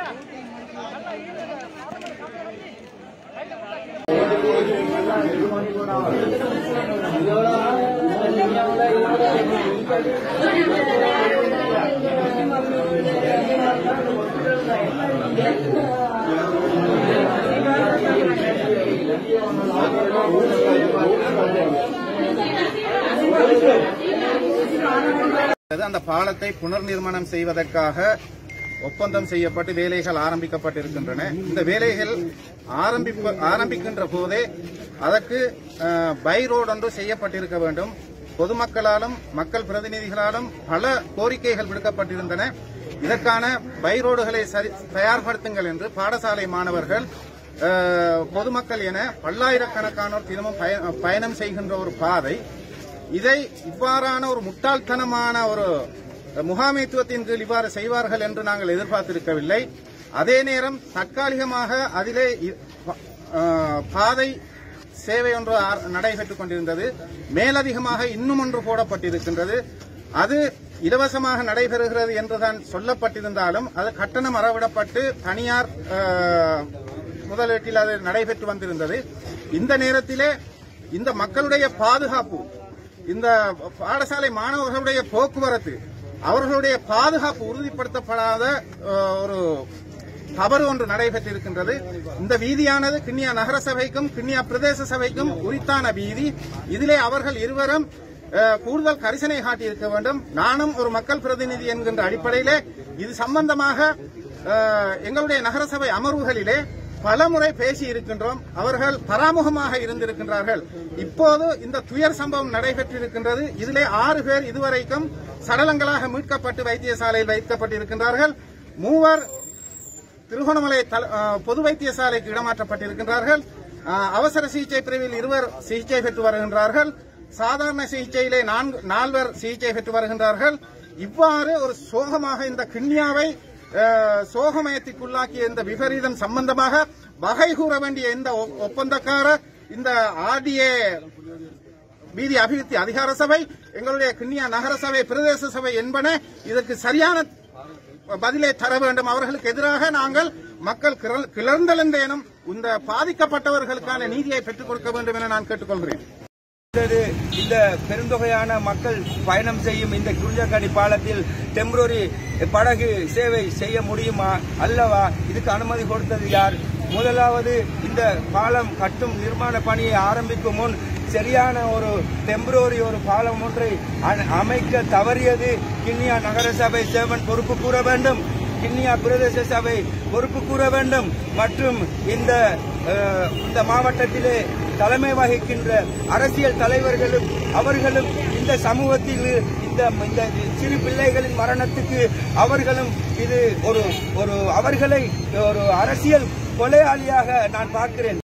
அந்த பாலத்தை புனர் நிர்மாணம் செய்வதற்காக ஒப்பந்தம் செய்யப்பட்டு வேலைகள் ஆரம்பிக்கப்பட்டிருக்கின்றன இந்த வேலைகள் ஆரம்பிப்ப ஆரம்பிக்கின்ற போதே அதற்கு அஹ், பை ரோடு ஒன்று செய்யப்பட்டிருக்க வேண்டும் பொதுமக்களாலும் மக்கள் பிரதிநிதிகளாலும் பல கோரிக்கைகள் விடுக்கப்பட்டிருந்தன இதற்கான பை ரோடுகளை சரி- தயார்படுத்துங்கள் என்று பாடசாலை மாணவர்கள் அஹ், பொதுமக்கள் என பல்லாயிரக்கணக்கானோர் தினமும் பய- பயணம் செய்கின்ற ஒரு பாதை இதை இவ்வாறான ஒரு முட்டாள்தனமான ஒரு முகாமைத்துவத்தின் கீழ் இவ்வாறு செய்வார்கள் என்று நாங்கள் எதிர்பார்த்திருக்கவில்லை அதே நேரம் தற்காலிகமாக அதிலே இ- ப- ஆஹ் பாதை சேவை ஒன்று ஆர்- நடைபெற்றுக் கொண்டிருந்தது மேலதிகமாக இன்னும் ஒன்று போடப்பட்டிருக்கின்றது அது இலவசமாக நடைபெறுகிறது என்றுதான் சொல்லப்பட்டிருந்தாலும் அது கட்டணம் அறவிடப்பட்டு தனியார் ஆஹ், முதலீட்டில் அது நடைபெற்று வந்திருந்தது இந்த நேரத்திலே இந்த மக்களுடைய பாதுகாப்பு இந்த பாடசாலை மாணவர்களுடைய போக்குவரத்து அவர்களுடைய பாதுகாப்பு உறுதிப்படுத்தப்படாத அஹ், ஒரு தவறு ஒன்று நடைபெற்றிருக்கின்றது இந்த வீதியானது கிண்ணியா நகர சபைக்கும் கிண்ணியா பிரதேச சபைக்கும் உரித்தான வீதி இதிலே அவர்கள் இருவரும் அஹ், கூடுதல் கரிசனை காட்டியிருக்க வேண்டும் நானும் ஒரு மக்கள் பிரதிநிதி என்கின்ற அடிப்படையிலே இது சம்பந்தமாக அஹ், எங்களுடைய நகரசபை அமர்வுகளிலே பலமுறை பேசி இருக்கின்றோம் அவர்கள் பராமுகமாக இருந்திருக்கின்றார்கள் இப்போது இந்த துயர் சம்பவம் நடைபெற்றிருக்கின்றது இதிலே ஆறு பேர் இதுவரைக்கும் சடலங்களாக மீட்கப்பட்டு வைத்தியசாலையில் வைக்கப்பட்டிருக்கின்றார்கள் மூவர் திருகோணமலை தல- அஹ், பொது வைத்தியசாலைக்கு இடமாற்றப்பட்டிருக்கின்றார்கள் அஹ், அவசர சிகிச்சை பிரிவில் இருவர் சிகிச்சை பெற்று வருகின்றார்கள் சாதாரண சிகிச்சையிலே நான்கு நால்வர் சிகிச்சை பெற்று வருகின்றார்கள் இவ்வாறு ஒரு சோகமாக இந்த கிண்ணியாவை அஹ், சோகமயத்திற்குள்ளாக்கிய இந்த விபரீதம் சம்பந்தமாக வகை கூற வேண்டிய இந்த ஒ- ஒப்பந்தக்காரர் இந்த ஆர்டிஏ வீதி அபிவிருத்தி அதிகார சபை எங்களுடைய கிண்ணியா நகர சபை பிரதேச சபை என்பன இதற்கு சரியான பதிலை தர வேண்டும் அவர்களுக்கு எதிராக நாங்கள் மக்கள் கிளர்- கிளர்ந்தெழுந்தேனும் இந்த பாதிக்கப்பட்டவர்களுக்கான நீதியை பெற்றுக் கொடுக்க வேண்டும் என நான் கேட்டுக்கொள்கிறேன் அடுத்தது இந்த பெருந்தொகையான மக்கள் பயணம் செய்யும் இந்த குறிஞ்சக்காடி பாலத்தில் டெம்பரரி படகு சேவை செய்ய முடியுமா அல்லவா இதுக்கு அனுமதி கொடுத்தது யார் முதலாவது இந்த பாலம் கட்டும் நிர்மாண பணியை ஆரம்பிக்கும் முன் சரியான ஒரு டெம்பரரி ஒரு பாலம் ஒன்றை அ- அமைக்க தவறியது கிண்ணியா நகரசபை சேவன் பொறுப்பு கூற வேண்டும் கிண்ணியா பிரதேச சபை பொறுப்பு கூற வேண்டும் மற்றும் இந்த அஹ், இந்த மாவட்டத்திலே தலைமை வகிக்கின்ற அரசியல் தலைவர்களும் அவர்களும் இந்த சமூகத்தில் இந்த இந்த சிறு பிள்ளைகளின் மரணத்துக்கு அவர்களும் இது ஒரு ஒரு அவர்களை ஒரு அரசியல் கொலையாளியாக நான் பார்க்கிறேன்